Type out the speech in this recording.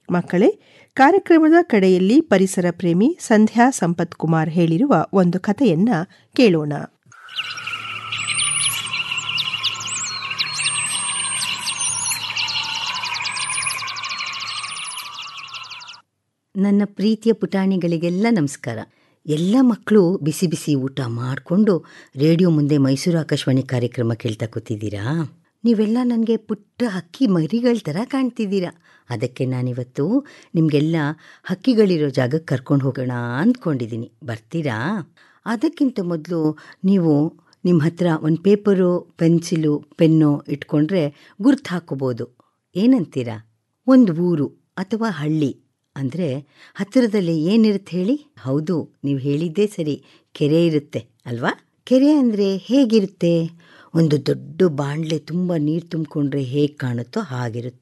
ಮಕ್ಕಳೇ ಕಾರ್ಯಕ್ರಮದ ಕಡೆಯಲ್ಲಿ ಪರಿಸರ ಪ್ರೇಮಿ ಸಂಧ್ಯಾ ಸಂಪತ್ ಕುಮಾರ್ ಹೇಳಿರುವ ಒಂದು ಕಥೆಯನ್ನ ಕೇಳೋಣ ನನ್ನ ಪ್ರೀತಿಯ ಪುಟಾಣಿಗಳಿಗೆಲ್ಲ ನಮಸ್ಕಾರ ಎಲ್ಲ ಮಕ್ಕಳು ಬಿಸಿ ಬಿಸಿ ಊಟ ಮಾಡಿಕೊಂಡು ರೇಡಿಯೋ ಮುಂದೆ ಮೈಸೂರು ಆಕಾಶವಾಣಿ ಕಾರ್ಯಕ್ರಮ ಕೇಳ್ತಾ ಕೂತಿದ್ದೀರಾ ನೀವೆಲ್ಲ ನನಗೆ ಪುಟ್ಟ ಹಕ್ಕಿ ಮರಿಗಳ ಥರ ಕಾಣ್ತಿದ್ದೀರಾ ಅದಕ್ಕೆ ನಾನಿವತ್ತು ನಿಮಗೆಲ್ಲ ಹಕ್ಕಿಗಳಿರೋ ಜಾಗಕ್ಕೆ ಕರ್ಕೊಂಡು ಹೋಗೋಣ ಅಂದ್ಕೊಂಡಿದ್ದೀನಿ ಬರ್ತೀರಾ ಅದಕ್ಕಿಂತ ಮೊದಲು ನೀವು ನಿಮ್ಮ ಹತ್ರ ಒಂದು ಪೇಪರು ಪೆನ್ಸಿಲು ಪೆನ್ನು ಇಟ್ಕೊಂಡ್ರೆ ಗುರ್ತು ಹಾಕೋಬೋದು ಏನಂತೀರಾ ಒಂದು ಊರು ಅಥವಾ ಹಳ್ಳಿ ಅಂದರೆ ಹತ್ತಿರದಲ್ಲಿ ಏನಿರುತ್ತೆ ಹೇಳಿ ಹೌದು ನೀವು ಹೇಳಿದ್ದೇ ಸರಿ ಕೆರೆ ಇರುತ್ತೆ ಅಲ್ವಾ ಕೆರೆ ಅಂದರೆ ಹೇಗಿರುತ್ತೆ ಒಂದು ದೊಡ್ಡ ಬಾಣಲೆ ತುಂಬ ನೀರು ತುಂಬಿಕೊಂಡ್ರೆ ಹೇಗೆ ಕಾಣುತ್ತೋ ಹಾಗಿರುತ್ತೆ